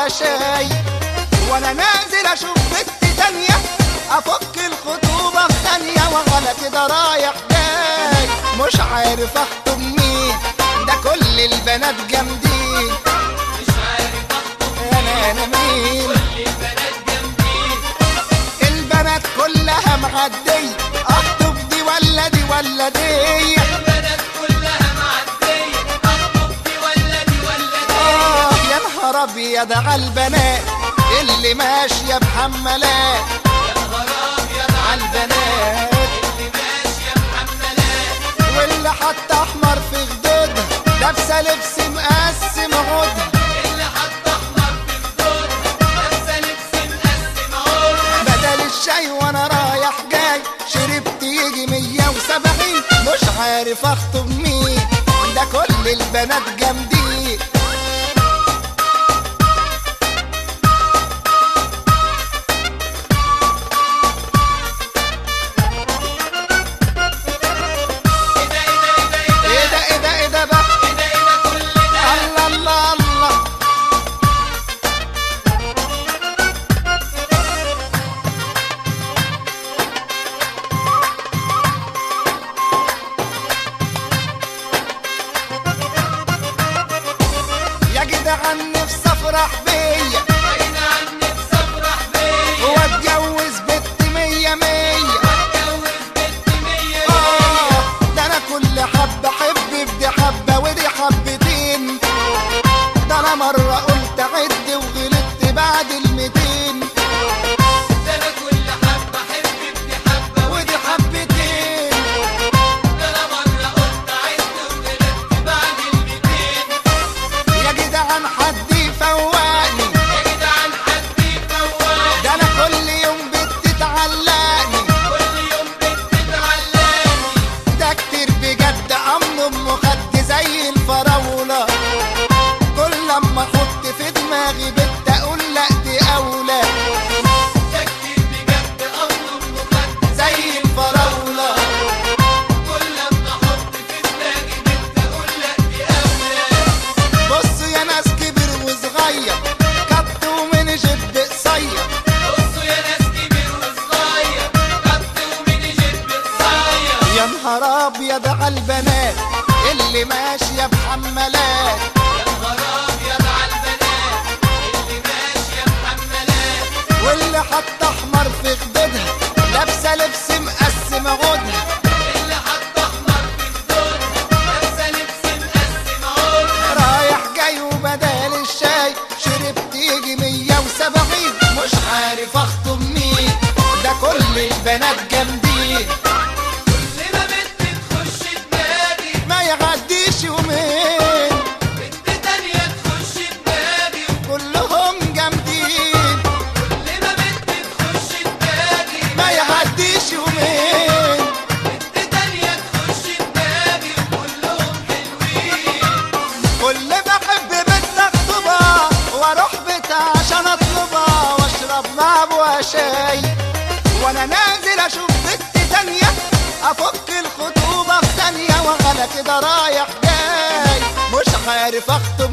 ابوها شاي وانا نازل اشوف بنت تانية افك الخطوبة في ثانية وعلى كده رايح جاي مش عارف اخطب مين ده كل البنات جامدين مش عارف اخطب انا انا مين كل البنات جنبي البنات كلها معدية اخطب دي ولا دي ولا دي البنات كلها معدية اخطب دي ولا دي ولا دي آه يا نهار ابيض على البنات اللي ماشية بحمالات يا نهار ابيض على البنات اللي ماشية محملات واللي حط احمر في خدودها لابسه لبس مقسم عودها اللي حط احمر في خدودها لابسه لبس مقسم عورها بدل الشاي وانا رايح جاي شربت يجي 170 مش عارف اخطب مين ده كل البنات جامدين ايه ده ايه ده ايه ده ايه ده ايه ده ايه ده بقى ايه ده ايه ده كل ده الله الله الله يا جدعان نفسي افرح بيا بعيد عني بصفرح بيا واتجوز بنت مية مية اتجوز بنت مية آه، ده انا كل حبة حب بدي حبة ودي حبتين ده انا مرة قلت عد وغلطت بعد الميتين ده انا كل حبة احب ابني حبة ودي حبتين ده انا مرة قلت عد وغلطت بعد الميتين يا جدعان حد يفوقني يا جدعان حد يفوقني ده انا كل يوم بتتعلقني كل يوم بتتعلقني ده كتير بجد امن ام خد زي الفراولة كل لما احط في دماغي بنت اقول لا دي اولى ده كتير بجد أمر مخد زي الفراولة كل لما احط في دماغي بنت اقول لا دي اولى بصوا يا ناس كبر وصغير كت ومن جد قصير بصوا يا ناس كبير وصغير قط ومن جيب قصير يا نهار ابيض على البنات اللي ماشيه بحمالات يا نهار ابيض على البنات اللي ماشيه محملات واللي حط احمر في خدودها لابسه لبس مقسم عودها اللي حط احمر في خدودها لابسه لبس مقسم عورها رايح جاي وبدال الشاي شربت يجي 170 مش عارف اخطب مين ده كل البنات جامدين كل ما بنت تخش دماغي ما يعديش يومين بنت تانية تخش دماغي كلهم جامدين كل ما بنت تخش دماغي ما يعديش يومين بنت تانية تخش دماغي وكلهم حلوين كل ما احب بنت اخطبها واروح بيتها عشان اطلبها واشرب مع ابوها شاي وانا نازل اشوف بنت تانية افك الخطوبة في ثانية وعلى كده رايح جاي مش عارف اخطب